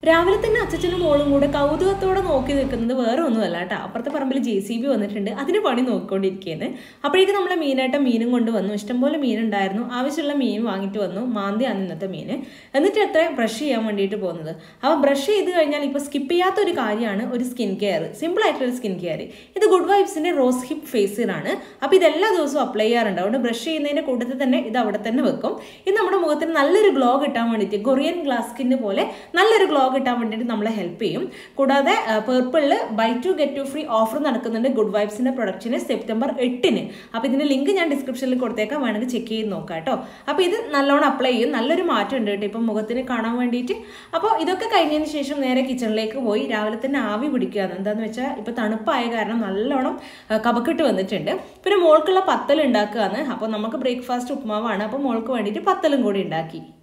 രാവിലെ തന്നെ അച്ഛനും മോളും കൂടെ കൗതുകത്തോടെ നോക്കി നിൽക്കുന്നത് വേറെ ഒന്നുമല്ല കേട്ടോ അപ്പുറത്തെ പറമ്പിൽ ജെ സി ബി വന്നിട്ടുണ്ട് അതിന് പണി നോക്കിക്കൊണ്ടിരിക്കുകയാണ് അപ്പോഴേക്കും നമ്മളെ മീനായിട്ട് മീനും കൊണ്ട് വന്നു ഇഷ്ടംപോലെ മീനുണ്ടായിരുന്നു ആവശ്യമുള്ള മീൻ വാങ്ങിയിട്ട് വന്നു മാന്തിയാണ് ഇന്നത്തെ മീൻ എന്നിട്ട് എത്ര ബ്രഷ് ചെയ്യാൻ വേണ്ടിയിട്ട് പോകുന്നത് അപ്പോൾ ബ്രഷ് ചെയ്ത് കഴിഞ്ഞാൽ ഇപ്പോൾ സ്കിപ്പ് ചെയ്യാത്ത ഒരു കാര്യമാണ് ഒരു സ്കിൻ കെയർ സിമ്പിൾ ആയിട്ടുള്ള സ്കിൻ കെയർ ഇത് ഗുഡ് വൈബ്സിൻ്റെ റോസ് ഹിപ്പ് ഫേസിലാണ് അപ്പോൾ ഇത് എല്ലാ ദിവസവും അപ്ലൈ ചെയ്യാറുണ്ട് അതുകൊണ്ട് ബ്രഷ് ചെയ്യുന്നതിൻ്റെ കൂട്ടത്തിൽ തന്നെ ഇത് അവിടെ തന്നെ വെക്കും ഇത് നമ്മുടെ മുഖത്തിന് നല്ലൊരു ഗ്ലോ കിട്ടാൻ വേണ്ടിയിട്ട് കൊറിയൻ ഗ്ലാസ് സ്കിന്ന് പോലെ നല്ലൊരു ഗ്ലോ കിട്ടാൻ വേണ്ടിയിട്ട് നമ്മളെ ഹെൽപ്പ് ചെയ്യും കൂടാതെ പേർപ്പിളിൽ buy two get two free offer നടക്കുന്നുണ്ട് ഗുഡ് വൈബ്സിൻ്റെ പ്രൊഡക്റ്റിന് സെപ്റ്റംബർ എട്ടിന് അപ്പോൾ ഇതിൻ്റെ ലിങ്ക് ഞാൻ ഡിസ്ക്രിപ്ഷനിൽ കൊടുത്തേക്കാം വേണമെങ്കിൽ ചെക്ക് ചെയ്ത് നോക്കാം കേട്ടോ അപ്പോൾ ഇത് നല്ലോണം അപ്ലൈ ചെയ്യും നല്ലൊരു മാറ്റം ഉണ്ട് കേട്ടോ ഇപ്പം മുഖത്തിന് കാണാൻ വേണ്ടിയിട്ട് അപ്പോൾ ഇതൊക്കെ കഴിഞ്ഞതിന് ശേഷം നേരെ കിച്ചണിലേക്ക് പോയി രാവിലെ തന്നെ ആവി പിടിക്കുകയാണ് എന്താണെന്ന് വെച്ചാൽ ഇപ്പോൾ തണുപ്പായ കാരണം നല്ലോണം ആ, കഫക്കെട്ട് വന്നിട്ടുണ്ട് പിന്നെ മോൾക്കുള്ള പത്തൽ ഉണ്ടാക്കുകയാണ് അപ്പോൾ നമുക്ക് ബ്രേക്ക്ഫാസ്റ്റ് ഉപ്മാവാണ് അപ്പോൾ മോൾക്ക് വേണ്ടിയിട്ട് പത്തലും കൂടി ഉണ്ടാക്കി